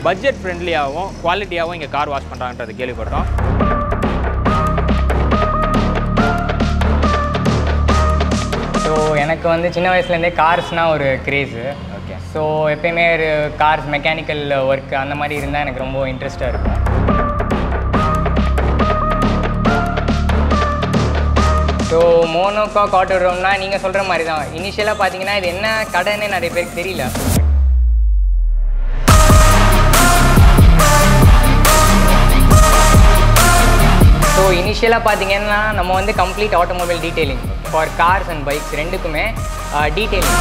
Budget ஃப்ரெண்ட்லியாகவும் குவாலிட்டியாகவும் இங்கே car wash பண்ணுறாங்கன்றது கேள்விப்பட்டோம் ஸோ எனக்கு வந்து சின்ன வயசுலேருந்தே கார்ஸ்னால் ஒரு க்ரேஸு ஓகே ஸோ எப்பயுமே ஒரு கார்ஸ் மெக்கானிக்கல் ஒர்க் அந்த மாதிரி இருந்தால் எனக்கு ரொம்ப இன்ட்ரெஸ்ட்டாக இருக்கும் ஸோ மோனோகாக் ஆட்டோ ரோம்னா நீங்கள் சொல்கிற மாதிரி தான் இனிஷியலாக பார்த்தீங்கன்னா இது என்ன கடைன்னு நிறைய பேருக்கு தெரியல ஸோ இனிஷியலாக பார்த்தீங்கன்னா நம்ம வந்து complete automobile detailing for cars and bikes ரெண்டுக்குமே டீட்டெயிலிங்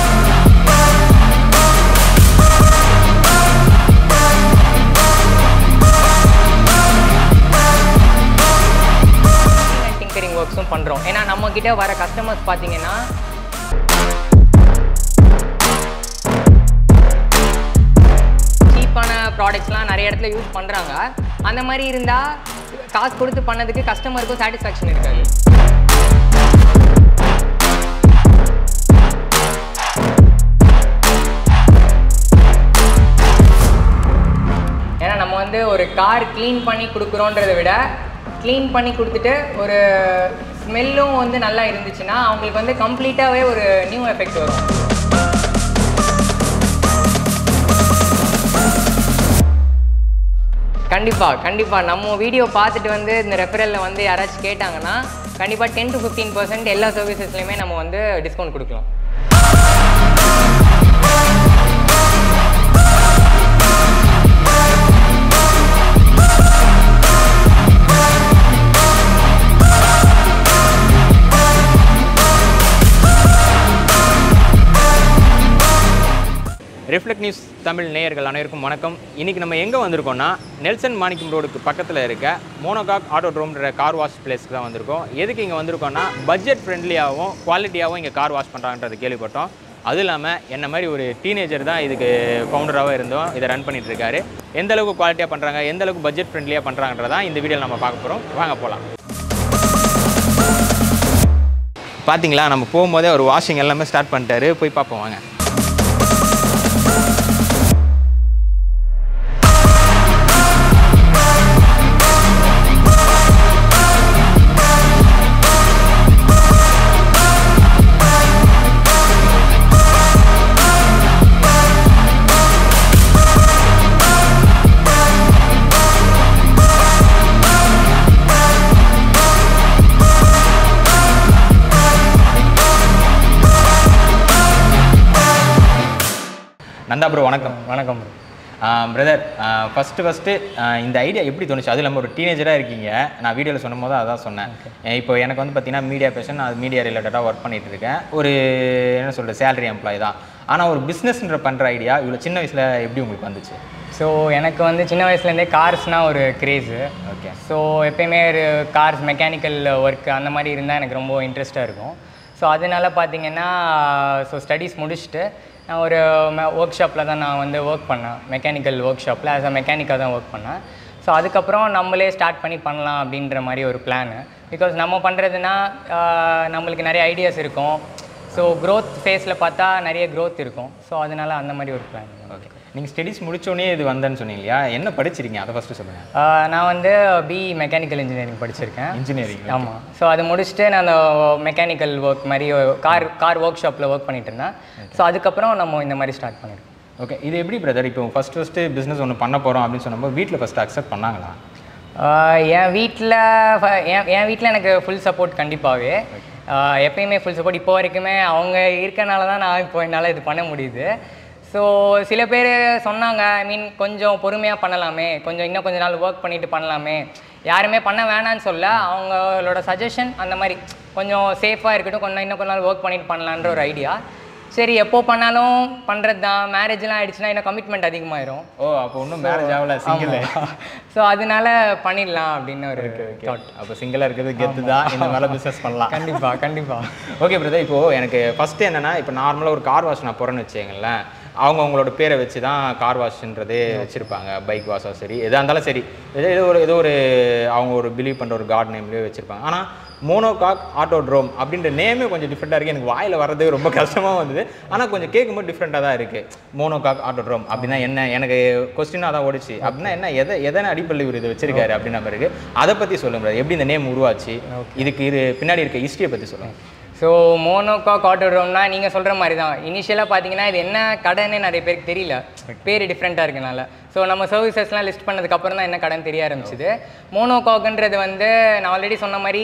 டிங்கரிங் ஒர்க்ஸும் பண்ணுறோம் ஏன்னா நம்ம கிட்ட வர கஸ்டமர்ஸ் பார்த்தீங்கன்னா சீப்பான ப்ராடக்ட்ஸ்லாம் நிறைய இடத்துல யூஸ் பண்ணுறாங்க அந்த மாதிரி இருந்தால் காசு கொடுத்து பண்ணதுக்கு கஸ்டமருக்கும் சாட்டிஸ்ஃபேக்ஷன் இருக்காது ஏன்னா நம்ம வந்து ஒரு கார் க்ளீன் பண்ணி கொடுக்குறோன்றதை விட க்ளீன் பண்ணி கொடுத்துட்டு ஒரு ஸ்மெல்லும் வந்து நல்லா இருந்துச்சுன்னா அவங்களுக்கு வந்து கம்ப்ளீட்டாகவே ஒரு நியூ எஃபெக்ட் வரும் கண்டிப்பாக கண்டிப்பாக நம்ம வீடியோ பார்த்துட்டு வந்து இந்த ரெஃபரலில் வந்து யாராச்சும் கேட்டாங்கன்னா கண்டிப்பாக டென் டு ஃபிஃப்டீன் பர்சன்ட் எல்லா சர்வீசஸ்லையுமே நம்ம வந்து டிஸ்கவுண்ட் கொடுக்கலாம் ரிஃப்ளெக்ட் நியூஸ் தமிழ் நேயர்கள் அனைவருக்கும் வணக்கம் இன்றைக்கி நம்ம எங்கே வந்திருக்கோம்னா நெல்சன் மாணிக்கம் ரோடுக்கு பக்கத்தில் இருக்க மோனோகாக் ஆட்டோ ட்ரோம்ன்ற கார் வாஷ் பிளேஸ்க்கு தான் வந்திருக்கோம் எதுக்கு இங்கே வந்திருக்கோம்னா பட்ஜெட் ஃப்ரெண்ட்லியாகவும் குவாலிட்டியாகவும் இங்கே கார் வாஷ் பண்ணுறாங்கன்றது கேள்விப்பட்டோம் அதுவும் இல்லாமல் என்ன மாதிரி ஒரு டீனேஜர் தான் இதுக்கு ஃபவுண்டராகவும் இருந்தோம் இதை ரன் பண்ணிட்டு இருக்காரு எந்த அளவுக்கு குவாலிட்டியாக பண்ணுறாங்க எந்த அளவுக்கு பட்ஜெட் ஃப்ரெண்ட்லியாக பண்ணுறாங்கன்றதான் இந்த வீடியோவில் நம்ம பார்க்க போகிறோம் வாங்க போகலாம் பார்த்தீங்களா நம்ம போகும்போதே ஒரு வாஷிங் எல்லாமே ஸ்டார்ட் பண்ணிட்டாரு போய் பார்ப்போம் வாங்க நந்தா ப்ரோ வணக்கம் வணக்கம் bro. பிரதர் ஃபஸ்ட்டு ஃபஸ்ட்டு இந்த ஐடியா எப்படி தோணுச்சு அது இல்லாமல் ஒரு டீனேஜராக இருக்கீங்க நான் வீடியோவில் சொன்னும் போது அதான் சொன்னேன் அஹ் இப்போ எனக்கு வந்து பார்த்தீங்கன்னா மீடியா பேஷன் அது மீடியா ரிலேட்டடாக ஒர்க் பண்ணிட்டு இருக்கேன் ஒரு என்ன சொல்கிறது சேலரி எம்ப்ளாய் தான் ஆனால் ஒரு பிஸ்னஸ்ன்ற பண்ணுற ஐடியா இவ்வளோ சின்ன வயசில் எப்படி உங்களுக்கு வந்துச்சு ஸோ எனக்கு வந்து சின்ன வயசுலேருந்தே கார்ஸ்னால் ஒரு க்ரேஸு ஓகே ஸோ எப்பயுமே ஒரு கார்ஸ் மெக்கானிக்கல் ஒர்க் அந்த மாதிரி இருந்தால் எனக்கு ரொம்ப இன்ட்ரெஸ்ட்டாக இருக்கும் ஸோ அதனால பார்த்தீங்கன்னா ஸோ ஸ்டடீஸ் முடிச்சுட்டு நான் ஒரு ஒர்க் ஷாப்பில் தான் நான் வந்து ஒர்க் பண்ணேன் மெக்கானிக்கல் ஒர்க் ஷாப்பில் ஆஸ் அ மெக்கானிக்காக தான் ஒர்க் பண்ணேன் ஸோ அதுக்கப்புறம் நம்மளே ஸ்டார்ட் பண்ணி பண்ணலாம் அப்படின்ற மாதிரி ஒரு பிளானு பிகாஸ் நம்ம பண்ணுறதுனா நம்மளுக்கு நிறைய ஐடியாஸ் இருக்கும் ஸோ க்ரோத் ஃபேஸில் பார்த்தா நிறைய க்ரோத் இருக்கும் ஸோ அதனால அந்த மாதிரி ஒரு பிளான் ஓகே நீங்கள் ஸ்டடீஸ் முடிச்சோடனே இது வந்தேன்னு சொன்னீங்க இல்லையா என்ன படிச்சிருக்கீங்க அதை ஃபஸ்ட்டு சொல்லுங்கள் ஆஹ் நான் வந்து பி மெக்கானிக்கல் இன்ஜினியரிங் படிச்சிருக்கேன் இன்ஜினியரிங் ஆமாம் ஸோ அது முடிச்சுட்டு நான் மெக்கானிக்கல் ஒர்க் மாதிரி கார் கார் ஒர்க் ஷாப்பில் ஒர்க் பண்ணிட்டு இருந்தேன் ஸோ அதுக்கப்புறம் நம்ம இந்த மாதிரி ஸ்டார்ட் பண்ணியிருக்கோம் ஓகே இது எப்படி பிரதர் இப்போ ஃபஸ்ட் ஃபஸ்ட்டு பிஸ்னஸ் ஒன்று பண்ண போகிறோம் அப்படின்னு சொன்னப்போ வீட்டில் ஃபஸ்ட்டு அக்செப்ட் பண்ணாங்களா ஆஹ் என் வீட்டில் என் என் வீட்டில் எனக்கு ஃபுல் சப்போர்ட் கண்டிப்பாகவே எப்பயுமே ஃபுல் சப்போர்ட் இப்போ வரைக்குமே அவங்க இருக்கனால தான் நான் இப்போ என்னால் இது பண்ண முடியுது ஸோ சில பேர் சொன்னாங்க ஐ மீன் கொஞ்சம் பொறுமையாக பண்ணலாமே கொஞ்சம் இன்னும் கொஞ்ச நாள் ஒர்க் பண்ணிட்டு பண்ணலாமே யாருமே பண்ண வேணான்னு சொல்ல அவங்களோட சஜஷன் அந்த மாதிரி கொஞ்சம் சேஃபாக இருக்கட்டும் கொஞ்சம் இன்னும் கொஞ்ச நாள் ஒர்க் பண்ணிட்டு பண்ணலான்ற ஒரு ஐடியா சரி எப்போ பண்ணாலும் பண்ணுறது தான் மேரேஜ்லாம் ஆயிடுச்சுன்னா இன்னும் கமிட்மெண்ட் அதிகமாயிரும் ஓ அப்போ இன்னும் மேரேஜ் ஆகல சிங்கிள் ஸோ அதனால பண்ணிடலாம் அப்படின்னு ஒரு தாட் அப்போ சிங்கிளாக இருக்கிறது கெத்து தான் இந்த மேலே பிஸ்னஸ் பண்ணலாம் கண்டிப்பா கண்டிப்பா ஓகே பிரதர் இப்போது எனக்கு ஃபஸ்ட்டு என்னென்னா இப்போ நார்மலாக ஒரு கார் வாஷ் நான் போகிறேன்னு வச்சுங்களேன் அவங்க அவங்களோட பேரை வச்சு தான் கார் வாஷ்ன்றதே வச்சுருப்பாங்க பைக் வாஷோ சரி எதாக இருந்தாலும் சரி ஏதோ ஏதோ ஒரு ஏதோ ஒரு அவங்க ஒரு பிலீவ் பண்ணுற ஒரு காட் நேம்லேயே வச்சுருப்பாங்க ஆனால் மோனோகாக் ஆட்டோட்ரோம் அப்படின்ற நேமே கொஞ்சம் டிஃப்ரெண்ட்டாக இருக்குது எனக்கு வாயில் வர்றது ரொம்ப கஷ்டமாக வந்தது ஆனால் கொஞ்சம் கேட்கும்போது டிஃப்ரெண்ட்டாக தான் இருக்குது மோனோகாக் ஆட்டோட்ரோம் அப்படின்னா என்ன எனக்கு கொஸ்டினாக தான் ஓடிச்சு அப்படின்னா என்ன எதை எதனை அடிப்படையில் இவர் இதை வச்சிருக்காரு அப்படின்ற மாதிரி இருக்கு அதை பற்றி சொல்லுங்க brother. எப்படி இந்த நேம் உருவாச்சு இதுக்கு இரு பின்னாடி இருக்க ஹிஸ்ட்ரியை பற்றி சொல்லுங்க ஸோ மோனோகாக் ஆட்டோட்ரோம்னா நீங்கள் சொல்கிற மாதிரி தான் இனிஷியலாக பார்த்தீங்கன்னா இது என்ன கடைன்னு நிறைய பேருக்கு தெரியல பேர் டிஃப்ரெண்ட்டாக இருக்கனால ஸோ நம்ம சர்வீசஸ்லாம் லிஸ்ட் பண்ணதுக்கப்புறம் தான் என்ன கடைன்னு தெரிய ஆரம்பிச்சுது மோனோகாக்ன்றது வந்து நான் ஆல்ரெடி சொன்ன மாதிரி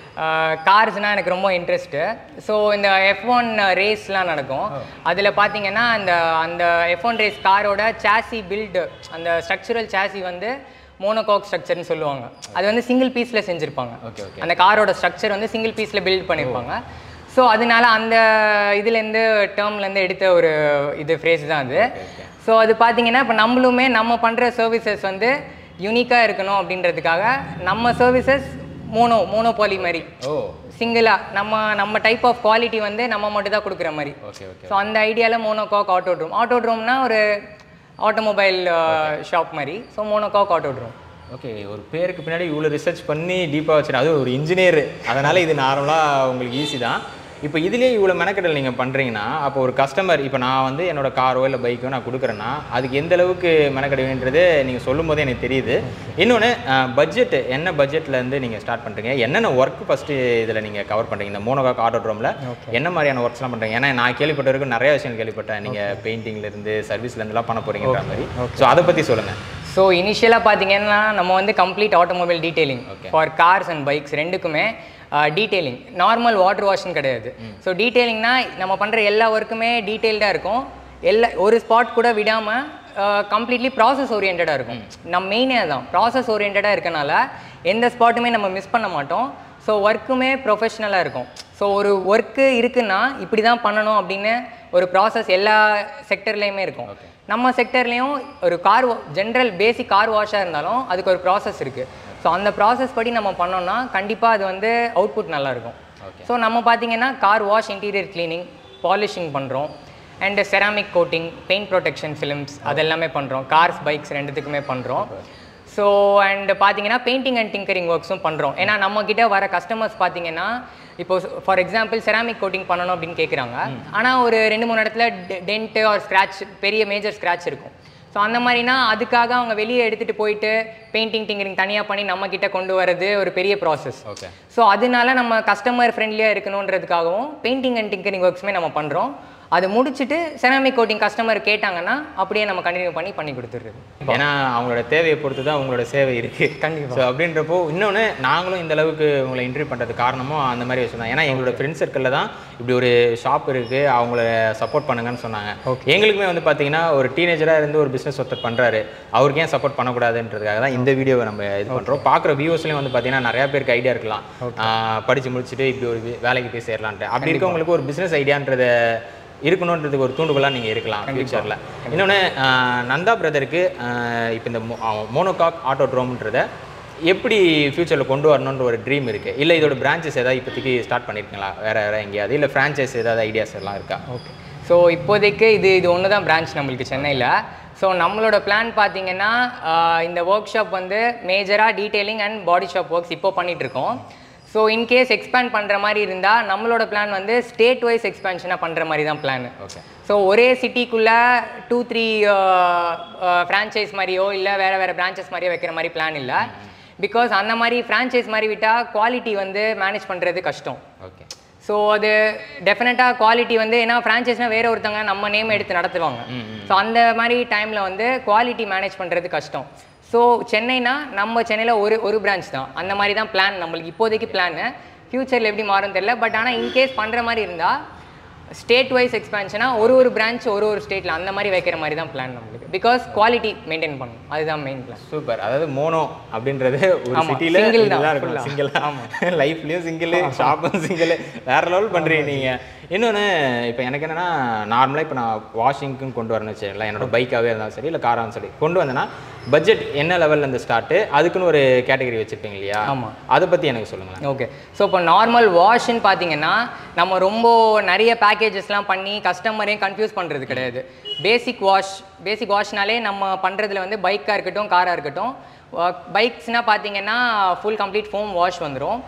கார்ஸ்னால் எனக்கு ரொம்ப இன்ட்ரெஸ்ட்டு ஸோ இந்த எஃப் ஒன் ரேஸ்லாம் நடக்கும் அதில் பார்த்தீங்கன்னா அந்த அந்த எஃப் ஒன் ரேஸ் காரோட சாசி பில்டு அந்த ஸ்ட்ரக்சரல் சாசி வந்து மோனோகாக் ஸ்ட்ரக்சர்னு சொல்லுவாங்க அது வந்து சிங்கிள் பீஸில் செஞ்சுருப்பாங்க ஓகே ஓகே அந்த காரோட ஸ்ட்ரக்சர் வந்து சிங்கிள் பீஸில் பில்ட் பண்ணியிருப்பாங்க ஸோ அதனால அந்த இதுலேருந்து டேர்ம்லேருந்து எடுத்த ஒரு இது ஃப்ரேஸ் தான் அது ஸோ அது பார்த்தீங்கன்னா இப்போ நம்மளுமே நம்ம பண்ணுற சர்வீசஸ் வந்து யூனிக்காக இருக்கணும் அப்படின்றதுக்காக நம்ம சர்வீசஸ் மோனோ மோனோபாலி மாதிரி ஓ சிங்கிளாக நம்ம நம்ம டைப் ஆஃப் குவாலிட்டி வந்து நம்ம மட்டும் தான் கொடுக்குற மாதிரி ஓகே ஓகே ஸோ அந்த ஐடியாவில் மோனோகாக் ஆட்டோட்ரோம் ஆட்டோட்ரோம்னா ஒரு ஆட்டோமொபைல் ஷாப் மாதிரி ஸோ மோனோகாக் ஆட்டோட்ரோம் ஓகே ஒரு பேருக்கு பின்னாடி இவ்வளோ ரிசர்ச் பண்ணி டீப்பாக வச்சு அது ஒரு இன்ஜினியர் அதனால் இது நார்மலாக உங்களுக்கு ஈஸி தான் இப்போ இதுலேயே இவ்வளோ மெனக்கெடல் நீங்கள் பண்ணுறீங்கன்னா அப்போ ஒரு கஸ்டமர் இப்போ நான் வந்து என்னோட காரோ இல்லை பைக்கோ நான் கொடுக்குறேன்னா அதுக்கு எந்த அளவுக்கு மெனக்கெடுவேன்றது நீங்கள் சொல்லும் போதே எனக்கு தெரியுது இன்னொன்று பட்ஜெட் என்ன பட்ஜெட்லேருந்து நீங்கள் ஸ்டார்ட் பண்ணுறீங்க என்னென்ன ஒர்க் ஃபஸ்ட்டு இதில் நீங்கள் கவர் பண்ணுறீங்க இந்த மோனோகாக் ஆட்டோட்ரோமில் என்ன மாதிரியான ஒர்க்ஸ்லாம் பண்ணுறீங்க ஏன்னா நான் கேள்விப்பட்ட வரைக்கும் நிறைய விஷயம் கேள்விப்பட்டேன் நீங்கள் பெயிண்டிங்லேருந்து சர்வீஸ்லேருந்துலாம் பண்ண போகிறீங்கிற மாதிரி ஸோ அதை பற்றி சொல்லுங்கள் ஸோ இனிஷியலாக பார்த்தீங்கன்னா நம்ம வந்து complete automobile detailing for cars and bikes ரெண்டுக்குமே டீடைலிங் நார்மல் வாட்டர் வாஷ்னு கிடையாது ஸோ டீடைலிங்னா நம்ம பண்ணுற எல்லா ஒர்க்குமே டீட்டெயில்டாக இருக்கும் எல்லா ஒரு ஸ்பாட் கூட விடாமல் கம்ப்ளீட்லி ப்ராசஸ் ஓரியன்டாக இருக்கும் நம்ம மெயினே தான் ப்ராசஸ் ஓரியன்டாக இருக்கனால எந்த ஸ்பாட்டுமே நம்ம மிஸ் பண்ண மாட்டோம் ஸோ ஒர்க்குமே ப்ரொஃபஷ்னலாக இருக்கும் ஸோ ஒரு ஒர்க்கு இருக்குன்னா இப்படி தான் பண்ணணும் அப்படின்னு ஒரு ப்ராசஸ் எல்லா செக்டர்லேயுமே இருக்கும் நம்ம செக்டர்லேயும் ஒரு கார் ஜென்ரல் பேசிக் கார் வாஷாக இருந்தாலும் அதுக்கு ஒரு ப்ராசஸ் இருக்குது ஸோ அந்த ப்ராசஸ் படி நம்ம பண்ணோம்னா கண்டிப்பாக அது வந்து அவுட்புட் நல்லாயிருக்கும் ஸோ நம்ம பார்த்தீங்கன்னா car wash interior cleaning polishing பண்ணுறோம் and ceramic coating paint protection films அதெல்லாமே பண்ணுறோம் கார்ஸ் பைக்ஸ் ரெண்டுத்துக்குமே பண்ணுறோம் ஸோ அண்ட் பார்த்தீங்கன்னா பெயிண்டிங் அண்ட் டிங்கரிங் ஒர்க்ஸும் பண்ணுறோம் ஏன்னா நம்ம கிட்ட வர கஸ்டமர்ஸ் பார்த்தீங்கன்னா இப்போ ஃபார் எக்ஸாம்பிள் செராமிக் கோட்டிங் பண்ணணும் அப்படின்னு கேட்குறாங்க ஆனால் ஒரு ரெண்டு மூணு இடத்துல டென்ட்டு ஆர் ஸ்க்ராட்ச் பெரிய மேஜர் ஸ்க்ராட்ச் இருக்கும் ஸோ அந்த மாதிரினா அதுக்காக அவங்க வெளியே எடுத்துகிட்டு போயிட்டு பெயிண்டிங் டிங்கரிங் தனியாக பண்ணி நம்ம கிட்ட கொண்டு வரது ஒரு பெரிய ப்ராசஸ் ஓகே ஸோ அதனால நம்ம கஸ்டமர் ஃப்ரெண்ட்லியாக இருக்கணுன்றதுக்காகவும் பெயிண்டிங் அண்ட் டிங்கரிங் ஒர்க்ஸுமே நம்ம பண்ணுறோம் அது முடிச்சுட்டு செராமிக் கோட்டிங் கஸ்டமர் கேட்டாங்கன்னா அப்படியே நம்ம கண்டினியூ பண்ணி பண்ணி கொடுத்துருது ஏன்னா அவங்களோட தேவையை பொறுத்து தான் உங்களோட சேவை இருக்கு கண்டிப்பா. ஸோ அப்படின்றப்போ இன்னொன்று நாங்களும் இந்த அளவுக்கு உங்களை இன்டர்வியூ பண்ணுறது காரணமும் அந்த மாதிரி விஷயம் தான் ஏன்னா எங்களோட ஃப்ரெண்ட் சர்க்கிளில் தான் இப்படி ஒரு ஷாப் இருக்கு அவங்கள சப்போர்ட் பண்ணுங்கன்னு சொன்னாங்க எங்களுக்குமே வந்து பார்த்தீங்கன்னா ஒரு டீனேஜராக இருந்து ஒரு பிஸ்னஸ் ஒருத்தர் பண்ணுறாரு அவருக்கு ஏன் சப்போர்ட் பண்ணக்கூடாதுன்றதுக்காக தான் இந்த வீடியோவை நம்ம இது பண்ணுறோம் பார்க்குற வியூஸ்லையும் வந்து பார்த்தீங்கன்னா நிறைய பேருக்கு ஐடியா இருக்கலாம் ஆஹ் படிச்சு முடிச்சுட்டு இப்படி ஒரு வே- வேலைக்கு போய் சேரலான்ட்டு அப்படி இருக்கவங்களுக்கு ஒரு பிஸ்னஸ் ஐடியான்றத இருக்கணுன்றதுக்கு ஒரு தூண்டுகோலாக நீங்கள் இருக்கலாம் ஃபியூச்சரில் இன்னொன்று நந்தா பிரதருக்கு இப்போ இந்த மோனோகாக் ஆட்டோட்ரோம்ன்றத எப்படி ஃபியூச்சரில் கொண்டு வரணுன்ற ஒரு ட்ரீம் இருக்குது இல்லை இதோட பிரான்ச்சஸ் ஏதாவது இப்போதைக்கு ஸ்டார்ட் பண்ணியிருக்கீங்களா வேறு வேறு எங்கேயாவது இல்லை ஃப்ரான்ச்சைஸ் ஏதாவது ஐடியாஸ் எல்லாம் இருக்கா ஓகே ஸோ இப்போதைக்கு இது இது ஒன்று தான் பிரான்ச் நம்மளுக்கு சென்னையில் ஸோ நம்மளோட பிளான் பார்த்தீங்கன்னா ஆஹ், இந்த ஒர்க் ஷாப் வந்து மேஜராக detailing and body shop works இப்போ பண்ணிட்டு இருக்கோம் ஸோ இன்கேஸ் எக்ஸ்பேண்ட் பண்ணுற மாதிரி இருந்தால் நம்மளோட பிளான் வந்து ஸ்டேட் வைஸ் எக்ஸ்பேன்ஷனாக பண்ணுற மாதிரி தான் பிளான் ஓகே ஸோ ஒரே சிட்டிக்குள்ளே டூ த்ரீ ஃப்ரான்ச்சைஸ் மாதிரியோ இல்லை வேறு வேறு பிரான்ச்சஸ் மாதிரியோ வைக்கிற மாதிரி பிளான் இல்லை பிகாஸ் அந்த மாதிரி ஃப்ரான்ச்சைஸ் மாதிரி விட்டால் குவாலிட்டி வந்து மேனேஜ் பண்ணுறது கஷ்டம் ஓகே ஸோ அது டெஃபினட்டாக குவாலிட்டி வந்து ஏன்னா ஃப்ரான்ச்சைஸ்னால் வேற ஒருத்தவங்க நம்ம நேம் எடுத்து நடத்துவாங்க ஸோ அந்த மாதிரி டைமில் வந்து குவாலிட்டி மேனேஜ் பண்ணுறது கஷ்டம் ஸோ சென்னைனா நம்ம சென்னையில் ஒரு ஒரு பிரான்ச் தான் அந்த மாதிரி தான் பிளான் நம்மளுக்கு இப்போதைக்கு பிளான் ஃப்யூச்சரில் எப்படி மாறும் தெரியல பட் ஆனால் இன்கேஸ் பண்ணுற மாதிரி இருந்தால் ஸ்டேட் வைஸ் எக்ஸ்பேன்ஷனாக ஒரு ஒரு பிரான்ச் ஒரு ஒரு ஸ்டேட்டில் அந்த மாதிரி வைக்கிற மாதிரி தான் பிளான் நம்மளுக்கு பிகாஸ் குவாலிட்டி மெயின்டைன் பண்ணணும் அதுதான் மெயின் பிளான் சூப்பர் அதாவது மோனோ அப்படின்றது ஒரு ஆமா, சிட்டியில் single தான், இதெல்லாம் full-ஆ. இருக்கணும் சிங்கிள் லைஃப்லேயும் சிங்கிள் ஷாப்பும் சிங்கிள் வேற லெவல் பண்ணுறீங்க நீங்கள் இன்னொன்று இப்போ எனக்கு என்னன்னா நார்மலாக இப்போ நான் வாஷிங்க்கும் கொண்டு வரணும்னு வச்சுக்கல என்னோட பைக்காகவே இருந்தாலும் சரி இல்லை காராக இருந்தாலும் சரி கொண்டு வந்தேன்னா பட்ஜெட் என்ன லெவல்ல இருந்து ஸ்டார்ட்டு அதுக்குன்னு ஒரு கேட்டகரி வச்சுருப்பீங்க இல்லையா ஆமா. அதை பற்றி எனக்கு சொல்லுங்களேன் ஓகே ஸோ இப்போ நார்மல் வாஷ்ன்னு பார்த்தீங்கன்னா நம்ம ரொம்ப நிறைய பேக்கேஜஸ்லாம் பண்ணி கஸ்டமரையும் கன்ஃபியூஸ் பண்ணுறது கிடையாது பேசிக் வாஷ் பேசிக் வாஷ்னாலே நம்ம பண்ணுறதுல வந்து பைக்காக இருக்கட்டும் காராக இருக்கட்டும் பைக்ஸ்னால் பார்த்தீங்கன்னா ஃபுல் கம்ப்ளீட் ஃபோம் வாஷ் வந்துடும் ஸோ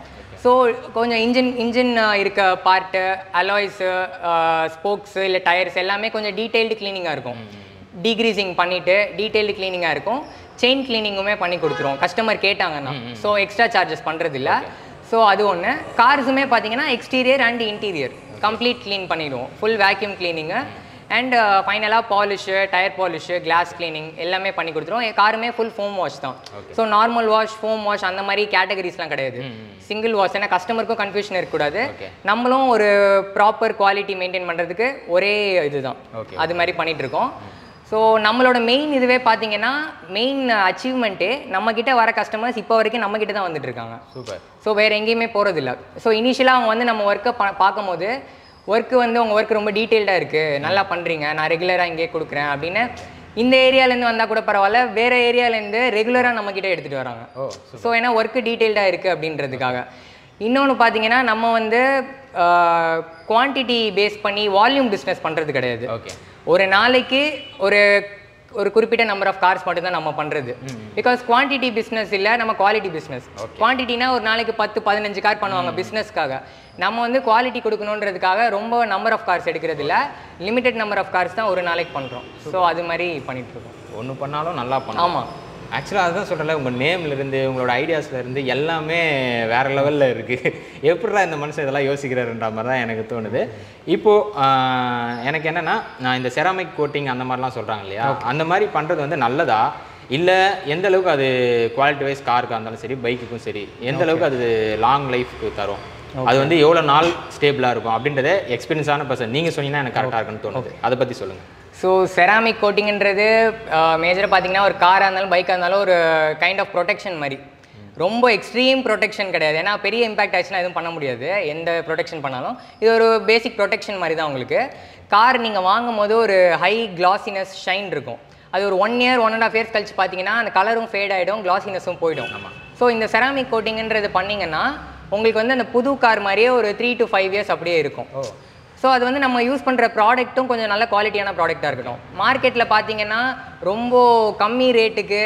ஸோ கொஞ்சம் இன்ஜின் இன்ஜின் இருக்க பார்ட்டு அலாய்ஸு ஸ்போக்ஸு இல்லை டயர்ஸ் எல்லாமே கொஞ்சம் டீட்டெயில்டு க்ளீனிங்காக இருக்கும் டீக்ரீசிங் பண்ணிவிட்டு டீட்டெயில்டு க்ளீனிங்காக இருக்கும் செயின் க்ளீனிங்குமே பண்ணி கொடுத்துருவோம் கஸ்டமர் கேட்டாங்கன்னா ஸோ எக்ஸ்ட்ரா சார்ஜஸ் பண்ணுறது இல்ல ஸோ அது ஒன்று கார்ஸுமே பார்த்தீங்கன்னா exterior and interior complete clean பண்ணிடுவோம் ஃபுல் வேக்யூம் க்ளீனிங்கு அண்ட் ஃபைனலாக polish tyre polish glass cleaning எல்லாமே பண்ணி கொடுத்துருவோம் காருமே ஃபுல் ஃபோம் வாஷ் தான் so normal wash foam wash அந்த மாதிரி கேட்டகரிஸ்லாம் கிடையாது சிங்கிள் வாஷ் ஏன்னா கஸ்டமருக்கும் கன்ஃபியூஷன் இருக்கக்கூடாது Okay. நம்மளும் ஒரு ப்ராப்பர் குவாலிட்டி மெயின்டைன் பண்ணுறதுக்கு ஒரே இதுதான் Okay. அது மாதிரி பண்ணிட்டு இருக்கோம் ஸோ நம்மளோட மெயின் இதுவே பார்த்தீங்கன்னா மெயின் அச்சீவ்மெண்ட்டே நம்மக்கிட்ட வர கஸ்டமர்ஸ் இப்போ வரைக்கும் நம்மக்கிட்ட தான் வந்துட்டு இருக்காங்க சூப்பர் ஸோ வேறு எங்கேயுமே போகிறதில்ல ஸோ இனிஷியலாக அவங்க வந்து நம்ம ஒர்க்கை பா பார்க்கும்போது ஒர்க்கு வந்து உங்கள் ஒர்க் ரொம்ப டீட்டெயில்டாக இருக்குது நல்லா பண்ணுறீங்க நான் ரெகுலராக இங்கே கொடுக்குறேன் அப்படின்னு இந்த ஏரியாலேருந்து வந்தால் கூட பரவாயில்ல வேறு ஏரியாலேருந்து ரெகுலராக நம்மக்கிட்ட எடுத்துகிட்டு வராங்க ஓ ஸோ ஏன்னா ஒர்க்கு டீட்டெயில்டாக இருக்குது அப்படின்றதுக்காக இன்னொன்று பார்த்தீங்கன்னா நம்ம வந்து குவான்டிட்டி பேஸ் பண்ணி வால்யூம் பிஸ்னஸ் பண்ணுறது கிடையாது ஓகே ஒரு நாளைக்கு ஒரு ஒரு குறிப்பிட்ட நம்பர் ஆஃப் கார்ஸ் மட்டும்தான் நம்ம பண்ணுறது பிகாஸ் குவான்டிட்டி பிஸ்னஸ் இல்லை நம்ம குவாலிட்டி பிஸ்னஸ் குவான்டிட்டினா ஒரு நாளைக்கு பத்து பதினஞ்சு கார் பண்ணுவாங்க பிஸ்னஸ்க்காக நம்ம வந்து குவாலிட்டி கொடுக்கணுன்றதுக்காக ரொம்ப நம்பர் ஆஃப் கார்ஸ் எடுக்கிறது இல்லை லிமிடெட் நம்பர் ஆஃப் கார்ஸ் தான் ஒரு நாளைக்கு பண்ணுறோம் ஸோ அது மாதிரி பண்ணிட்டு இருக்கோம் ஒன்று பண்ணாலும் நல்லா பண்ணலாம் ஆமாம் ஆக்சுவலாக அதுதான் சொல்கிறேன் உங்கள் நேம்ல இருந்து உங்களோட ஐடியாஸ்ல இருந்து எல்லாமே வேற லெவலில் இருக்குது எப்படிடா இந்த மனுஷன் இதெல்லாம் யோசிக்கிறாருன்ற மாதிரி தான் எனக்கு தோணுது இப்போது எனக்கு என்னென்னா நான் இந்த செராமிக் கோட்டிங் அந்த மாதிரிலாம் சொல்கிறாங்க இல்லையா அந்த மாதிரி பண்ணுறது வந்து நல்லதா இல்லை எந்த அளவுக்கு அது குவாலிட்டி வைஸ் காருக்காக இருந்தாலும் சரி பைக்குக்கும் சரி எந்த அளவுக்கு அது லாங் லைஃப்க்கு தரும் அது வந்து எவ்வளோ நாள் ஸ்டேபிளாக இருக்கும் அப்படின்றத எக்ஸ்பீரியன்ஸான பர்சன் நீங்கள் சொன்னீங்கன்னா எனக்கு கரெக்டாக இருக்குன்னு தோணுது அதை பற்றி சொல்லுங்கள் ஸோ செராமிக் கோட்டிங்ன்றது மேஜராக பார்த்தீங்கன்னா ஒரு காராக இருந்தாலும் பைக்காக இருந்தாலும் ஒரு கைண்ட் ஆஃப் ப்ரொடெக்ஷன் மாதிரி ரொம்ப எக்ஸ்ட்ரீம் ப்ரொடெக்ஷன் கிடையாது ஏன்னா பெரிய இம்பாக்ட் ஆச்சுன்னா எதுவும் பண்ண முடியாது எந்த ப்ரொடெக்ஷன் பண்ணாலும் இது ஒரு பேசிக் ப்ரொடெக்ஷன் மாதிரி தான் உங்களுக்கு கார் நீங்கள் வாங்கும் போது ஒரு ஹை கிளாசினஸ் ஷைன் இருக்கும் அது ஒரு one year one and half years கழிச்சு பார்த்தீங்கன்னா அந்த கலரும் ஃபேட் ஆகிடும் கிளாசினஸும் போயிடும் ஸோ இந்த செராமிக் கோட்டிங்ன்றது பண்ணீங்கன்னா உங்களுக்கு வந்து அந்த புது கார் மாதிரியே ஒரு த்ரீ டு ஃபைவ் இயர்ஸ் அப்படியே இருக்கும் ஸோ அது வந்து நம்ம யூஸ் பண்ணுற ப்ராடக்ட்டும் கொஞ்சம் நல்ல குவாலிட்டியான ப்ராடக்டாக இருக்கட்டும் மார்க்கெட்டில் பார்த்தீங்கன்னா ரொம்ப கம்மி ரேட்டுக்கு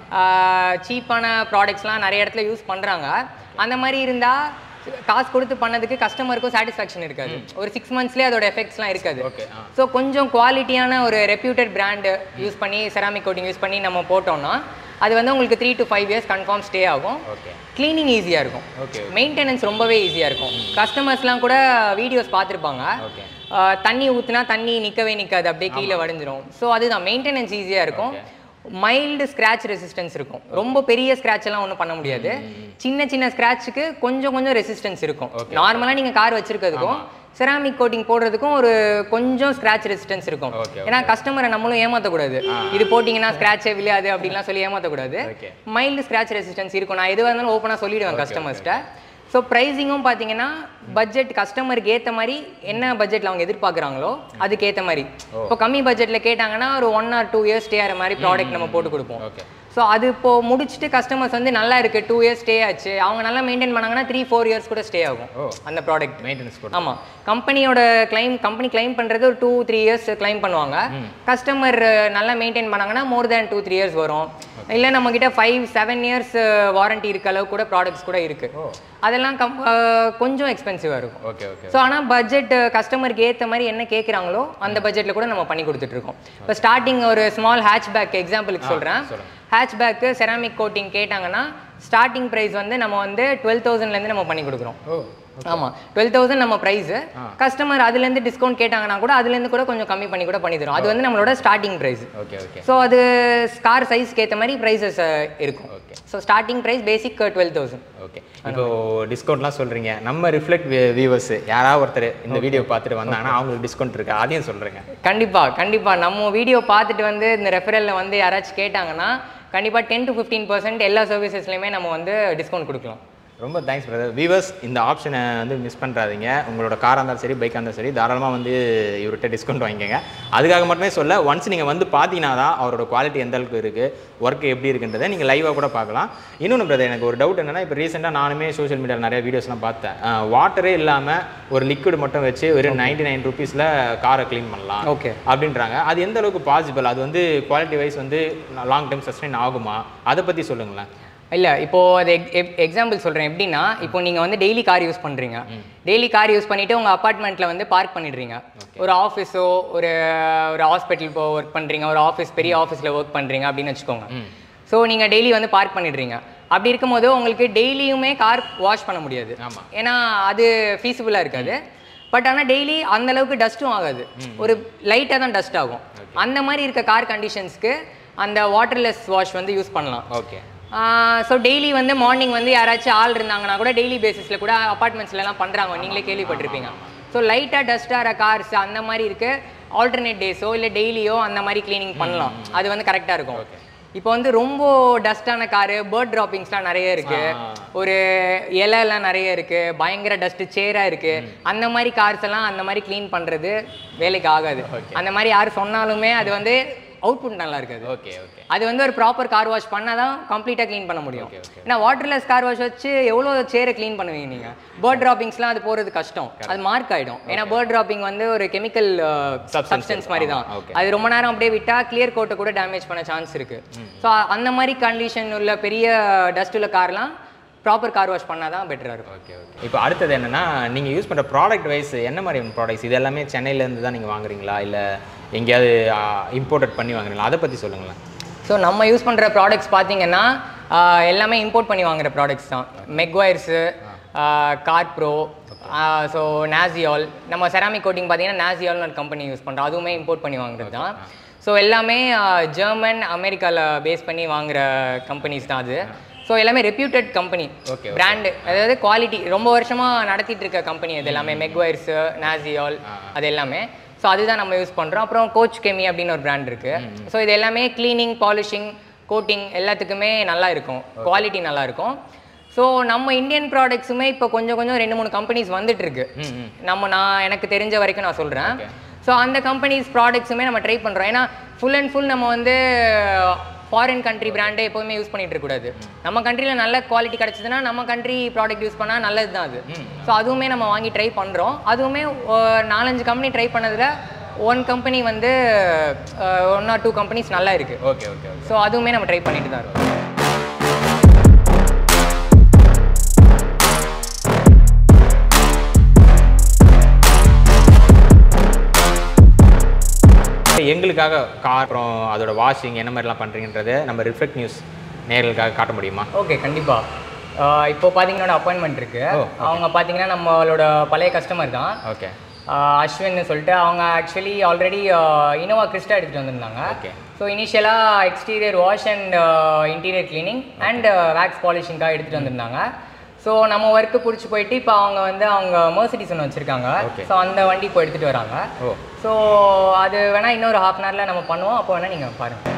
சீப்பான ப்ராடக்ட்ஸ்லாம் நிறைய இடத்துல யூஸ் பண்ணுறாங்க அந்த மாதிரி இருந்தால் காசு கொடுத்து பண்ணதுக்கு கஸ்டமருக்கும் சாட்டிஸ்ஃபேக்ஷன் இருக்காது ஒரு சிக்ஸ் மந்த்ஸ்லேயே அதோட எஃபெக்ட்ஸ்லாம் இருக்காது ஓகே ஆ ஸோ கொஞ்சம் குவாலிட்டியான ஒரு ரெப்யூட்டட் பிராண்டு யூஸ் பண்ணி செராமிக் கோட்டிங் யூஸ் பண்ணி நம்ம போட்டோம்னா அது வந்து உங்களுக்கு three to five years confirm stay ஆகும் ஓகே க்ளீனிங் ஈஸியாக இருக்கும் ஓகே மெயின்டெனன்ஸ் ரொம்பவே ஈஸியாக இருக்கும் கஸ்டமர்ஸ்லாம் கூட வீடியோஸ் பார்த்துருப்பாங்க ஓகே ஆஹ் தண்ணி ஊற்றுனா தண்ணி நிற்கவே நிற்காது அப்படியே கீழே வடிஞ்சிரும் ஸோ அதுதான் மெயின்டெனன்ஸ் ஈஸியாக இருக்கும் மைல்டு ஸ்க்ராட்ச் ரெசிஸ்டன்ஸ் இருக்கும் ரொம்ப பெரிய ஸ்க்ராட்ச் எல்லாம் ஒன்றும் பண்ண முடியாது சின்ன சின்ன ஸ்க்ராட்சுக்கு கொஞ்சம் கொஞ்சம் ரெசிஸ்டன்ஸ் இருக்கும் நார்மலாக நீங்கள் கார் வச்சிருக்கிறதுக்கும் செராமிக் கோட்டிங் போடுறதுக்கும் ஒரு கொஞ்சம் ஸ்க்ராட்ச் ரெசிஸ்டன்ஸ் இருக்கும் Okay, ஏன்னா கஸ்டமரை நம்மளும் ஏமாற்றக்கூடாது இது போட்டிங்கன்னா ஸ்க்ராட்சே விழாது அப்படின்லாம் சொல்லி ஏமாற்றக்கூடாது Okay. மைல்டு ஸ்க்ராட்ச் ரெசிஸ்டன்ஸ் இருக்கும் நான் எதுவாக இருந்தாலும் ஓப்பனாக சொல்லிடுவேன் கஸ்டமர்ஸ்ட்ட ஸோ ப்ரைஸிங்கும் பார்த்தீங்கன்னா பட்ஜெட் கஸ்டமருக்கு ஏற்ற மாதிரி என்ன பட்ஜெட்டில் அவங்க எதிர்பார்க்குறாங்களோ அதுக்கு ஏற்ற மாதிரி இப்போ கம்மி பட்ஜெட்டில் கேட்டாங்கன்னா ஒரு one or two years stay ஆகிற மாதிரி ப்ராடக்ட் நம்ம போட்டு கொடுப்போம் ஓகே ஸோ அது இப்போ முடிச்சுட்டு கஸ்டமர்ஸ் வந்து நல்லா இருக்கு டூ இயர்ஸ் ஸ்டே ஆச்சு அவங்க நல்லா மெயின்டைன் பண்ணாங்கன்னா த்ரீ ஃபோர் இயர்ஸ் கூட ஸ்டே ஆகும் ஓ. அந்த ப்ராடக்ட் மெயின்டெனன்ஸ் கூட ஆமாம் கம்பெனியோட கிளைம் கம்பெனி கிளைம் பண்ணுறது ஒரு டூ த்ரீ இயர்ஸ் கிளைம் பண்ணுவாங்க கஸ்டமர் நல்லா மெயின்டைன் பண்ணாங்கன்னா more than two three years வரும் இல்லை நம்மக்கிட்ட ஃபைவ் செவன் இயர்ஸ் வாரண்டி இருக்க அளவு கூட ப்ராடக்ட்ஸ் கூட இருக்குது அதெல்லாம் கம் அஹ் கொஞ்சம் எக்ஸ்பென்சிவாக இருக்கும் ஓகே ஓகே ஸோ ஆனால் பட்ஜெட் கஸ்டமருக்கு ஏற்ற மாதிரி என்ன கேட்குறாங்களோ அந்த பட்ஜெட்டில் கூட நம்ம பண்ணி கொடுத்துட்ருக்கோம் இப்போ ஸ்டார்டிங் ஒரு ஸ்மால் ஹேட்ச்பேக் எக்ஸாம்பிளுக்கு சொல்கிறேன் சொல்லுங்க. ஹேட்ச்பேக்கு செராமிக் கோட்டிங் கேட்டாங்கன்னா ஸ்டார்டிங் ப்ரைஸ் வந்து நம்ம வந்து டுவெல் தௌசண்ட்லேருந்து நம்ம பண்ணி கொடுக்குறோம் ஓ ஆமாம் டுவெல் தௌசண்ட் நம்ம ப்ரைஸு கஸ்டமர் அதுலேருந்து டிஸ்கவுண்ட் கேட்டாங்கன்னா கூட அதுலேருந்து கூட கொஞ்சம் கம்மி பண்ணி கூட பண்ணி தரும் அது வந்து நம்மளோட starting price okay okay so அது கார் சைஸ்க்கு ஏற்ற மாதிரி ப்ரைஸஸ் இருக்கும் okay so starting price basic twelve thousand okay இப்போ டிஸ்கவுண்ட்லாம் சொல்றீங்க நம்ம ரிஃப்ளெக்ட் வியூவர்ஸ் யாராவது ஒருத்தர் இந்த வீடியோ பார்த்துட்டு வந்தாங்கன்னா அவங்களுக்கு டிஸ்கவுண்ட் இருக்கு அதையும் சொல்றேங்க கண்டிப்பா கண்டிப்பா நம்ம வீடியோ பார்த்துட்டு வந்து இந்த ரெஃபரலில் வந்து யாராச்சும் கேட்டாங்கன்னா கண்டிப்பா டென் டு ஃபிஃப்டீன் பர்சன்ட் எல்லா சர்வீசஸ்லையுமே நம்ம வந்து டிஸ்கவுண்ட் கொடுக்கலாம் ரொம்ப தேங்க்ஸ் பிரதர் வியூவர்ஸ் இந்த ஆப்ஷனை வந்து மிஸ் பண்ணுறாதீங்க உங்களோட காராக இருந்தாலும் சரி பைக்காக இருந்தாலும் சரி தாராளமாக வந்து இவர்கிட்ட டிஸ்கவுண்ட் வாங்கிக்கோங்க அதுக்காக மட்டுமே சொல்ல ஒன்ஸ் நீங்கள் வந்து பார்த்தீங்கன்னா தான் அவரோட குவாலிட்டி எந்த அளவுக்கு இருக்குது ஒர்க் எப்படி இருக்குன்றதை நீங்கள் லைவாக கூட பார்க்கலாம் இன்னொன்று பிரதர் எனக்கு ஒரு டவுட் என்னன்னா இப்போ ரீசெண்டாக நானுமே சோஷியல் மீடியாவில் நிறைய வீடியோஸ்லாம் பார்த்தேன் வாட்டரே இல்லாமல் ஒரு லிக்விட் மட்டும் வச்சு ஒரு நைன்டி நைன் ருபீஸில் காரை க்ளீன் பண்ணலாம் ஓகே அப்படின்றாங்க அது எந்த அளவுக்கு பாசிபிள் அது வந்து குவாலிட்டி வைஸ் வந்து லாங் டைம் சஸ்டைன் ஆகுமா அதை பற்றி சொல்லுங்களேன் இல்லை இப்போ அது எக்ஸாம்பிள் சொல்கிறேன் எப்படின்னா இப்போ நீங்கள் வந்து டெய்லி கார் யூஸ் பண்ணுறீங்க டெய்லி கார் யூஸ் பண்ணிவிட்டு உங்கள் அப்பார்ட்மெண்ட்டில் வந்து பார்க் பண்ணிடுறீங்க ஒரு ஆஃபீஸோ ஒரு ஒரு ஹாஸ்பிட்டல் இப்போ ஒர்க் பண்ணுறீங்க ஒரு ஆஃபீஸ் பெரிய ஆஃபீஸில் ஒர்க் பண்ணுறீங்க அப்படின்னு வச்சுக்கோங்க ஸோ நீங்கள் டெய்லி வந்து பார்க் பண்ணிடுறீங்க அப்படி இருக்கும்போது உங்களுக்கு டெய்லியுமே கார் வாஷ் பண்ண முடியாது ஆமா. ஏன்னா அது ஃபீஸிபிளாக இருக்காது பட் ஆனால் டெய்லி அந்த அளவுக்கு டஸ்ட்டும் ஆகாது ஒரு லைட்டாக தான் டஸ்ட் ஆகும் அந்த மாதிரி இருக்க கார் கண்டிஷன்ஸ்க்கு அந்த வாட்டர்லெஸ் வாஷ் வந்து யூஸ் பண்ணலாம் ஓகே ஸோ டெய்லி வந்து மார்னிங் வந்து யாராச்சும் ஆள் இருந்தாங்கன்னா கூட டெய்லி பேசிஸில் கூட அப்பார்ட்மெண்ட்ஸ்லாம் பண்ணுறாங்க நீங்களே கேள்விப்பட்டிருப்பீங்க ஸோ லைட்டாக டஸ்ட்டாகிற கார்ஸ் அந்த மாதிரி இருக்கு ஆல்டர்னேட் டேஸோ இல்லை டெய்லியோ அந்த மாதிரி க்ளீனிங் பண்ணலாம் அது வந்து கரெக்டாக இருக்கும் இப்போ வந்து ரொம்ப டஸ்டான காரு பேர்ட் டிராப்பிங்ஸ்லாம் நிறைய இருக்கு ஒரு இலைலாம் நிறைய இருக்கு பயங்கர டஸ்ட் சேரா இருக்கு அந்த மாதிரி கார்ஸ் எல்லாம் அந்த மாதிரி க்ளீன் பண்றது வேலைக்கு ஆகாது அந்த மாதிரி யார் சொன்னாலுமே அது வந்து அவுட்புட் நல்லா இருக்காது ஓகே ஓகே அது வந்து ஒரு ப்ராப்பர் கார் வாஷ் பண்ணால் தான் கம்ப்ளீட்டாக க்ளீன் பண்ண முடியும் ஏன்னா வாட்டர்லெஸ் கார் வாஷ் வச்சு எவ்வளோ சேரை க்ளீன் பண்ணுவீங்க நீங்கள் பேர்ட் டிராப்பிங்ஸ்லாம் அது போகிறது கஷ்டம் அது மார்க் ஆகிடும் ஏன்னா பேர்ட் டிராப்பிங் வந்து ஒரு கெமிக்கல் சப்ஸ்டன்ஸ் மாதிரி தான் okay. அது ரொம்ப நேரம் அப்படியே விட்டால் கிளியர் கோட்டை கூட டேமேஜ் பண்ண சான்ஸ் இருக்கு ஸோ அந்த மாதிரி கண்டிஷன் உள்ள பெரிய டஸ்ட் உள்ள கார்லாம் ப்ராப்பர் கார் வாஷ் பண்ணால் தான் பெட்டராக இருக்கும் ஓகே ஓகே இப்போ அடுத்தது என்னன்னா நீங்கள் யூஸ் பண்ணுற ப்ராடக்ட் வைஸ் என்ன மாதிரி ப்ராடக்ட்ஸ் இது எல்லாமே சென்னையிலேருந்து தான் நீங்கள் வாங்குறீங்களா இல்லை எங்கேயாவது இம்போர்ட்டட் பண்ணி வாங்குறீங்களா அதை பற்றி சொல்லுங்களேன் ஸோ நம்ம யூஸ் பண்ணுற ப்ராடக்ட்ஸ் பார்த்தீங்கன்னா ஆஹ், எல்லாமே இம்போர்ட் பண்ணி வாங்குற ப்ராடக்ட்ஸ் தான் மெக்வயர்ஸு கார் ப்ரோ ஸோ நாசியால் நம்ம செராமிக் கோட்டிங் பார்த்தீங்கன்னா நாசியால்னு ஒரு கம்பெனி யூஸ் பண்ணுறோம் அதுவுமே இம்போர்ட் பண்ணி வாங்குறது தான் ஸோ எல்லாமே ஜெர்மன் அமெரிக்காவில் பேஸ் பண்ணி வாங்குற கம்பெனிஸ் தான் அது ஸோ எல்லாமே ரெப்யூட்டட் கம்பெனி Okay, பிராண்டு அதாவது குவாலிட்டி ரொம்ப வருஷமாக நடத்திட்டு இருக்க கம்பெனி அது எல்லாமே மெக்வயர்ஸு நாசியால் அது எல்லாமே ஸோ அதுதான் நம்ம யூஸ் பண்ணுறோம் அப்புறம் கோச் கெமி அப்படின்னு ஒரு பிராண்ட் இருக்குது ஸோ இது எல்லாமே க்ளீனிங் பாலிஷிங் கோட்டிங் எல்லாத்துக்குமே நல்லா இருக்கும் குவாலிட்டி நல்லா இருக்கும் ஸோ நம்ம இந்தியன் ப்ராடக்ட்ஸுமே இப்போ கொஞ்சம் கொஞ்சம் ரெண்டு மூணு கம்பெனிஸ் வந்துட்டு இருக்கு நம்ம நான் எனக்கு தெரிஞ்ச வரைக்கும் நான் சொல்கிறேன் ஸோ அந்த கம்பெனிஸ் ப்ராடக்ட்ஸுமே நம்ம ட்ரை பண்ணுறோம் ஏன்னா ஃபுல் அண்ட் ஃபுல் நம்ம வந்து ஃபாரின் கண்ட்ரி பிராண்டே எப்போவுமே யூஸ் பண்ணிட்டு இருக்கக்கூடாது நம்ம கண்ட்ரியில் நல்ல குவாலிட்டி கிடச்சிதுன்னா நம்ம கண்ட்ரி ப்ராடக்ட் யூஸ் பண்ணால் நல்லது தான் அது ஸோ அதுவுமே நம்ம வாங்கி ட்ரை பண்ணுறோம் அதுவுமே ஒரு நாலஞ்சு கம்பெனி ட்ரை பண்ணதில் ஒன் கம்பெனி வந்து ஒன் ஆர் டூ கம்பெனிஸ் நல்லா இருக்குது ஓகே ஓகே ஓகே ஸோ அதுவுமே நம்ம ட்ரை பண்ணிட்டு தான் இருக்கோம் எங்களுக்காக கார் அப்புறம் அதோட வாஷிங் என்ன மாதிரிலாம் பண்ணுறீங்கன்றதை நம்ம ரிஃப்ளெக்ட் நியூஸ் நேர்களுக்காக காட்ட முடியுமா ஓகே கண்டிப்பாக இப்போ பார்த்தீங்கன்னா அப்பாயின்மெண்ட் இருக்குது ஓ, அவங்க பார்த்தீங்கன்னா நம்மளோட பழைய கஸ்டமர் தான் ஓகே ஆஹ் அஸ்வின்னு சொல்லிட்டு அவங்க ஆக்சுவலி ஆல்ரெடி இனோவா கிறிஸ்டா எடுத்துகிட்டு வந்திருந்தாங்க Okay. ஸோ இனிஷியலாக exterior wash and interior cleaning and wax பாலிஷிங்காக எடுத்துகிட்டு வந்திருந்தாங்க ஸோ நம்ம ஒர்க்கு பிடிச்சி போயிட்டு இப்போ அவங்க வந்து அவங்க மர்சிடிஸ் ஒன்று வச்சுருக்காங்க Okay. ஸோ அந்த வண்டி இப்போ எடுத்துகிட்டு வராங்க ஓ ஸோ அது வேணால் இன்னொரு ஹாஃப் அன் ஹவரில் நம்ம பண்ணுவோம் அப்போ வேணால் நீங்கள் பாருங்கள்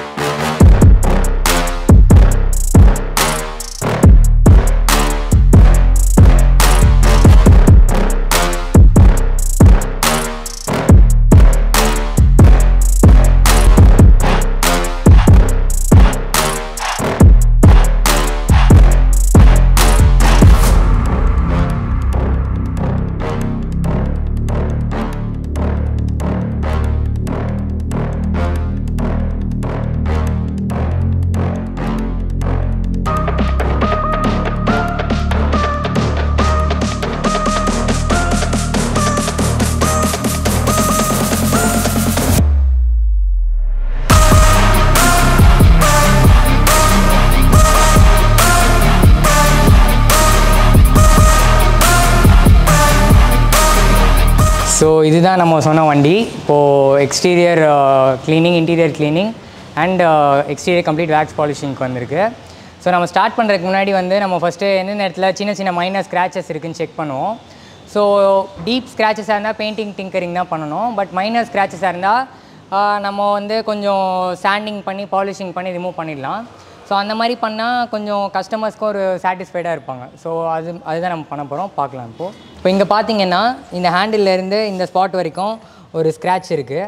ஸோ இதுதான் நம்ம சொன்ன வண்டி இப்போது exterior cleaning interior cleaning and exterior complete wax பாலிஷிங்க்கு வந்திருக்கு ஸோ நம்ம ஸ்டார்ட் பண்ணுறதுக்கு முன்னாடி வந்து நம்ம ஃபஸ்ட்டு எந்தெந்த இடத்துல சின்ன சின்ன மைனர் ஸ்க்ராச்சஸ் இருக்குன்னு செக் பண்ணுவோம் ஸோ டீப் ஸ்க்ராச்சஸாக இருந்தால் பெயிண்டிங் டிங்கரிங் தான் பண்ணணும் பட் மைனர் ஸ்க்ராச்சஸாக இருந்தால் நம்ம வந்து கொஞ்சம் சாண்டிங் பண்ணி பாலிஷிங் பண்ணி ரிமூவ் பண்ணிடலாம் ஸோ அந்த மாதிரி பண்ணால் கொஞ்சம் கஸ்டமர்ஸ்க்கும் ஒரு சாட்டிஸ்ஃபைடாக இருப்பாங்க ஸோ அது அதுதான் நம்ம பண்ண போகிறோம் பார்க்கலாம் இப்போது இப்போ இங்கே பார்த்தீங்கன்னா இந்த handle ல இருந்து இந்த ஸ்பாட் வரைக்கும் ஒரு ஸ்க்ராட்ச் இருக்குது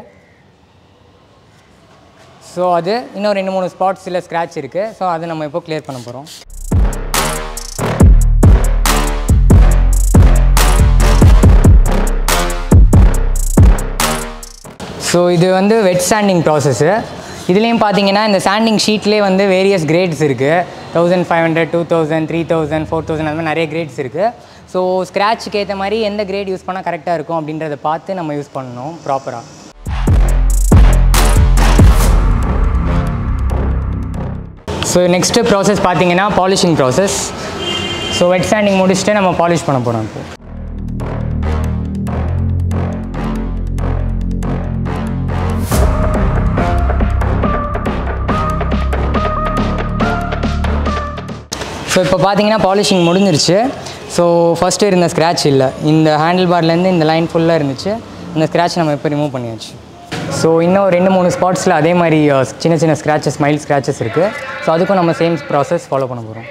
ஸோ அது இன்னும் ரெண்டு மூணு ஸ்பாட்ஸில் ஸ்க்ராட்ச் இருக்குது ஸோ அதை நம்ம இப்போ கிளியர் பண்ண போகிறோம் ஸோ இது வந்து வெட் சாண்டிங் ப்ராசஸ்ஸு இதுலேயும் பார்த்தீங்கன்னா இந்த சாண்டிங் ஷீட்லேயே வந்து வேரியஸ் கிரேட்ஸ் இருக்குது thousand five hundred two thousand three thousand four thousand அந்த மாதிரி நிறைய கிரேட்ஸ் இருக்குது ஸோ ஸ்க்ராட்சுக்கு ஏற்ற மாதிரி எந்த கிரேட் யூஸ் பண்ணால் கரெக்டாக இருக்கும் அப்படின்றத பார்த்து நம்ம யூஸ் பண்ணணும் ப்ராப்பராக ஸோ நெக்ஸ்ட்டு ப்ராசஸ் பார்த்தீங்கன்னா polishing process so wet sanding முடிச்சுட்டு நம்ம பாலிஷ் பண்ண போகிறோம் இப்போ ஸோ இப்போ பார்த்தீங்கன்னா பாலிஷிங் முடிஞ்சிருச்சு ஸோ ஃபஸ்ட்டு இருந்த ஸ்க்ராட்ச் இல்லை இந்த ஹேண்டில் பார்லேருந்து இந்த லைன் ஃபுல்லாக இருந்துச்சு இந்த ஸ்க்ராட்ச் நம்ம இப்போ ரிமூவ் பண்ணியாச்சு ஸோ இன்னும் ரெண்டு மூணு ஸ்பாட்ஸில் அதே மாதிரி அஹ், சின்ன சின்ன ஸ்க்ராச்சஸ் மைல் ஸ்க்ராச்சஸ் இருக்குது ஸோ அதுக்கும் நம்ம சேம் ப்ராசஸ் ஃபாலோ பண்ண போகிறோம்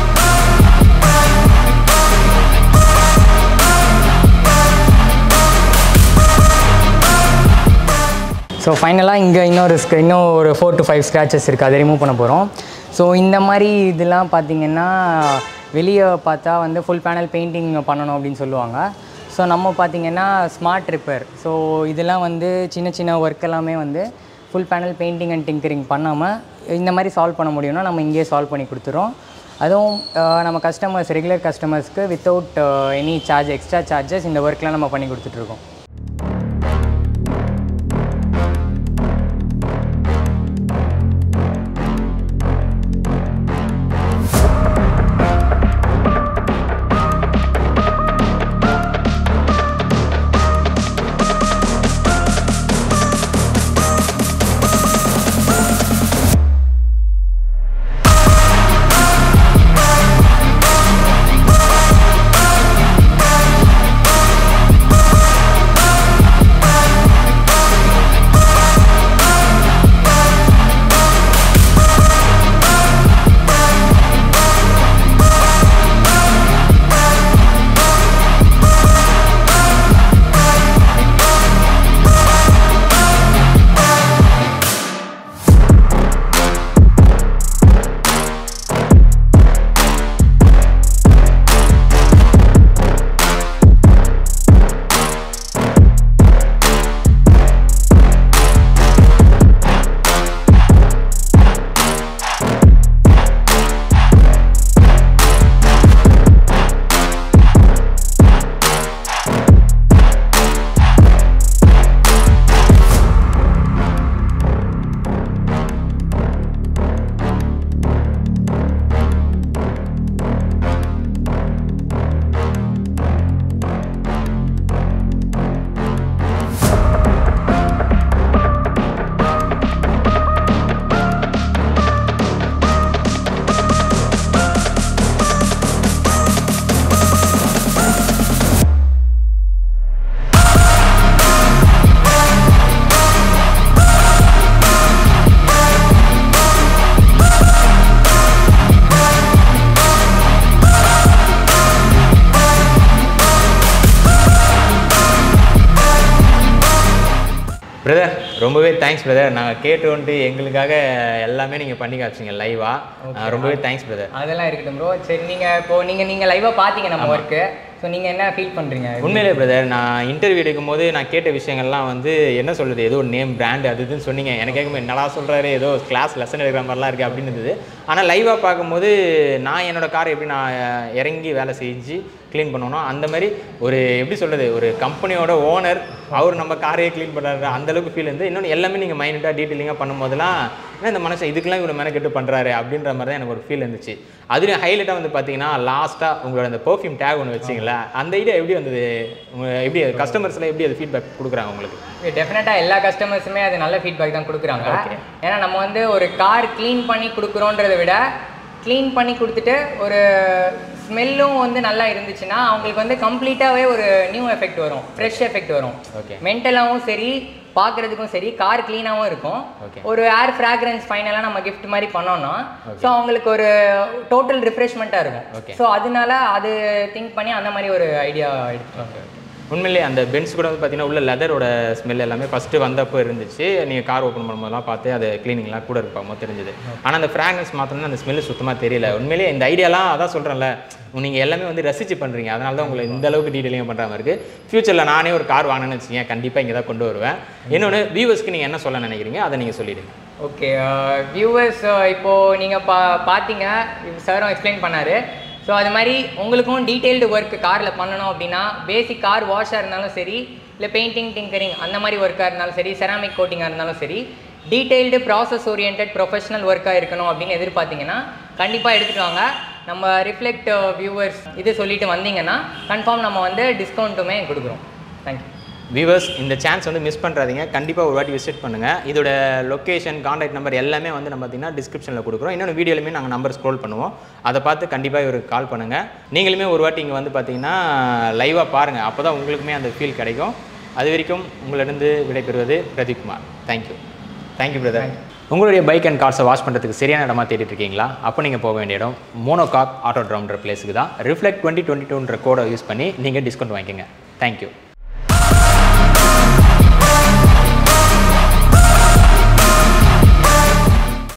ஸோ ஃபைனலாக இங்கே இன்னொரு ஸ்க் இன்னும் ஒரு ஃபோர் to ஃபைவ் ஸ்க்ராச்சஸ் இருக்குது அதை ரிமூவ் பண்ண போகிறோம் ஸோ இந்த மாதிரி இதெல்லாம் பார்த்தீங்கன்னா வெளியே பார்த்தா வந்து ஃபுல் பேனல் பெயிண்டிங் பண்ணணும் அப்படின்னு சொல்லுவாங்க ஸோ நம்ம பார்த்தீங்கன்னா ஸ்மார்ட் ரிப்பேர் ஸோ இதெல்லாம் வந்து சின்ன சின்ன ஒர்க் எல்லாமே வந்து full panel painting and tinkering பண்ணாமல் இந்த மாதிரி சால்வ் பண்ண முடியும்னா நம்ம இங்கேயே சால்வ் பண்ணி கொடுத்துறோம் அதுவும் அஹ், நம்ம கஸ்டமர்ஸ் ரெகுலர் கஸ்டமர்ஸ்க்கு without any charge extra charges இந்த ஒர்க்லாம் நம்ம பண்ணி கொடுத்துட்ருக்கோம் பிரதர் ரொம்பவே தேங்க்ஸ் பிரதர் நாங்கள் கேட்டு வந்துட்டு எங்களுக்காக எல்லாமே நீங்கள் பண்ணி காமிச்சிங்க லைவாக ரொம்பவே தேங்க்ஸ் பிரதர் அதெல்லாம் இருக்கட்டும் ப்ரோ சரி நீங்கள் இப்போ நீங்கள் நீங்கள் லைவாக பார்த்தீங்க நம்ம ஒர்க்கு ஸோ நீங்கள் என்ன ஃபீல் பண்ணுறீங்க உண்மையிலே பிரதர் நான் இன்டர்வியூ எடுக்கும்போது நான் கேட்ட விஷயங்கள்லாம் வந்து என்ன சொல்கிறது ஏதோ நேம் பிராண்ட் அது இதுன்னு சொன்னீங்க எனக்கு கேட்கும்போது என்னடா சொல்கிறாரு ஏதோ கிளாஸ் லெசன் எடுக்கிற மாதிரிலாம் இருக்குது அப்படின்னு இருந்தது ஆனால் லைவாக பார்க்கும்போது நான் என்னோட காரை எப்படி நான் அஹ், இறங்கி வேலை செஞ்சு க்ளீன் பண்ணணும் அந்த மாதிரி ஒரு எப்படி சொல்கிறது ஒரு கம்பெனியோட ஓனர் அவர் நம்ம காரையே க்ளீன் பண்ணுறாரு அந்த அளவுக்கு ஃபீல் இருந்து இன்னொன்று எல்லாமே நீங்கள் மைனட்டாக டீட்டெயிலிங்காக பண்ணும்போதெல்லாம் என்ன இந்த மனுஷன் இதுக்கெல்லாம் இவர் மெனக்கெட்டு பண்ணுறாரு அப்படின்ற மாதிரி தான் எனக்கு ஒரு ஃபீல் இருந்துச்சு அதுலேயும் ஹைலைட்டாக வந்து பார்த்தீங்கன்னா லாஸ்ட்டாக உங்களோட அந்த பெர்ஃப்யூம் டேக் ஒன்று வச்சிங்களா அந்த ஐடியா எப்படி வந்தது உங்க எப்படி கஸ்டமர்ஸ்லாம் எப்படி அது ஃபீட்பேக் கொடுக்குறாங்க உங்களுக்கு டெஃபினட்டாக எல்லா கஸ்டமர்ஸுமே அது நல்ல ஃபீட்பேக் தான் கொடுக்குறாங்க ஏன்னா நம்ம வந்து ஒரு கார் க்ளீன் பண்ணி கொடுக்குறோன்றதை விட க்ளீன் பண்ணி கொடுத்துட்டு ஒரு ஸ்மெல்லும் வந்து நல்லா இருந்துச்சுன்னா அவங்களுக்கு வந்து கம்ப்ளீட்டாகவே ஒரு நியூ எஃபெக்ட் வரும் ஃப்ரெஷ் எஃபெக்ட் வரும் Okay. மென்டலாகவும் சரி பார்க்குறதுக்கும் சரி கார் க்ளீனாகவும் இருக்கும் Okay. ஒரு ஏர் ஃப்ராக்ரன்ஸ் ஃபைனலாக நம்ம gift மாதிரி பண்ணோம்னா ஸோ அவங்களுக்கு ஒரு டோட்டல் ரிஃப்ரெஷ்மெண்ட்டாக Okay. இருக்கும் ஸோ அதனால அது திங்க் பண்ணி அந்த மாதிரி ஒரு ஐடியா எடுத்துருவாங்க உண்மையிலேயே அந்த பென்ஸ் கூட வந்து பார்த்தீங்கன்னா உள்ள லெதரோட ஸ்மெல் எல்லாமே ஃபஸ்ட்டு வந்தப்போ இருந்துச்சு நீங்கள் கார் ஓப்பன் பண்ணும்போதெல்லாம் பார்த்து அது க்ளீனிங்லாம் கூட இருப்பாமோ தெரிஞ்சது ஆனால் அந்த ஃப்ராக்ரன்ஸ் மாத்திரம் அந்த ஸ்மெல்லு சுத்தமாக தெரியல உண்மையிலேயே இந்த ஐடியாலாம் அதான் சொல்கிறேன்ல நீங்கள் எல்லாமே வந்து ரசிச்சு பண்ணுறீங்க அதனால தான் உங்களை இந்த அளவுக்கு டீட்டெயிலிங் பண்ணுற மாதிரி இருக்குது ஃப்யூச்சரில் நானே ஒரு கார் வாங்கினேன்னு வச்சுக்கேன் கண்டிப்பாக இங்கே தான் கொண்டு வருவேன் இன்னொன்று வியூவர்ஸ்க்கு நீங்கள் என்ன சொல்ல நினைக்கிறீங்க அதை நீங்கள் சொல்லிடுங்க ஓகே வியூவர்ஸ் இப்போது நீங்கள் பா பார்த்தீங்க சாரும் எக்ஸ்பிளைன் பண்ணார் ஸோ அது மாதிரி உங்களுக்கும் டீட்டெயில்டு ஒர்க் காரில் பண்ணணும் அப்படின்னா பேசிக் கார் வாஷாக இருந்தாலும் சரி இல்லை பெயிண்டிங் டிங்கரிங் அந்த மாதிரி ஒர்க்காக இருந்தாலும் சரி செராமிக் கோட்டிங்காக இருந்தாலும் சரி டீட்டெயில்டு ப்ராசஸ் ஓரியன்ட் ப்ரொஃபஷனல் ஒர்க்காக இருக்கணும் அப்படின்னு எதிர்பார்த்தீங்கன்னா கண்டிப்பாக எடுத்துகிட்டு வாங்க நம்ம ரிஃப்ளெக்ட் வியூவர்ஸ் இது சொல்லிட்டு வந்தீங்கன்னா கன்ஃபார்ம் நம்ம வந்து டிஸ்கவுண்ட்டுமே கொடுக்குறோம் தேங்க்யூ வியூவர்ஸ் இந்த சான்ஸ் வந்து மிஸ் பண்ணுறாதீங்க கண்டிப்பாக ஒரு வாட்டி விசிட் பண்ணுங்கள் இதோட லொக்கேஷன் காண்டாக்ட் நம்பர் எல்லாமே வந்து நம்ம பார்த்தீங்கன்னா டிஸ்கிரிப்ஷனில் கொடுக்குறோம் இன்னொன்று வீடியோலையுமே நாங்கள் நம்பர் ஸ்க்ரோல் பண்ணுவோம் அதை பார்த்து கண்டிப்பாக இவருக்கு கால் பண்ணுங்கள் நீங்களுமே ஒரு வாட்டி இங்கே வந்து பார்த்தீங்கன்னா லைவாக பாருங்கள் அப்போ தான் உங்களுக்குமே அந்த ஃபீல் கிடைக்கும் அது வரைக்கும் உங்களிடந்து விடைபெறுவது பிரதீப்குமார் தேங்க்யூ தேங்க்யூ பிரதர் உங்களுடைய பைக் அண்ட் கார்ஸை வாஷ் பண்ணுறதுக்கு சரியான இடமா தேடிட்டு இருக்கீங்களா அப்போ நீங்கள் போக வேண்டிய இடம் மோனோகாக் ஆட்டோ ட்ரம்ன்ற பிளேஸுக்கு தான் ரிஃப்ளெக்ட் டுவெண்ட்டி டுவெண்ட்டி டூன்ற கோடை யூஸ் பண்ணி நீங்கள் டிஸ்கவுண்ட் வாங்கிக்கோங்க தேங்க்யூ